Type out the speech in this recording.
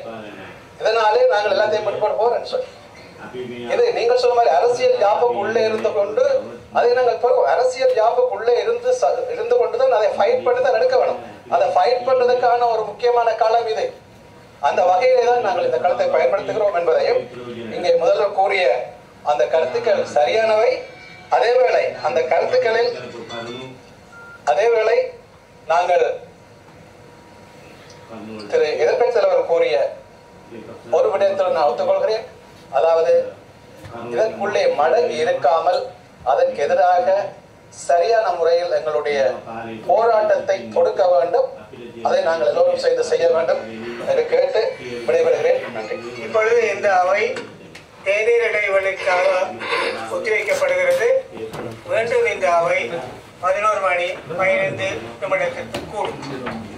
இதனாலே நாங்கள் எல்லாத்தையும் பின்பற்ற போறோம்னு சொல்லி இது நீங்கள் சொன்ன மாதிரி அரசியல் யாப்புக்கு உள்ளே இருந்து கொண்டு அதை நாங்கள் பெறுவோம் அரசியல் யாப்புக்கு உள்ளே இருந்து ச- இருந்து கொண்டு தான் அதை ஃபைட் பண்ணி தான் எடுக்க வேணும் அதை ஃபைட் பண்றதுக்கான ஒரு முக்கியமான காலம் இது அந்த வகையிலே தான் நாங்கள் இந்த களத்தை பயன்படுத்துகிறோம் என்பதையும் இங்கே முதல்வர் கூறிய அந்த கருத்துக்கள் சரியானவை அதேவேளை அந்த கருத்துக்களில் அதேவேளை நாங்கள் திரு எதிர்க்கட்சி தலைவர் கூறிய ஒரு விடயத்தில் நான் ஒத்துக்கொள்கிறேன் அதாவது இதற்குள்ளே மடங்கி இருக்காமல் அதற்கு எதிராக சரியான முறையில் எங்களுடைய போராட்டத்தை தொடுக்க வேண்டும் அதை நாங்கள் எல்லோரும் செய்து செய்ய வேண்டும் என்று கேட்டு விடைபெறுகிறேன் நன்றி இப்பொழுது இந்த அவை தேநீர் இடைவெளிக்காக ஒத்திவைக்கப்படுகிறது மீண்டும் இந்த அவை பதினோரு மணி பதினைந்து நிமிடத்திற்கு கூடும்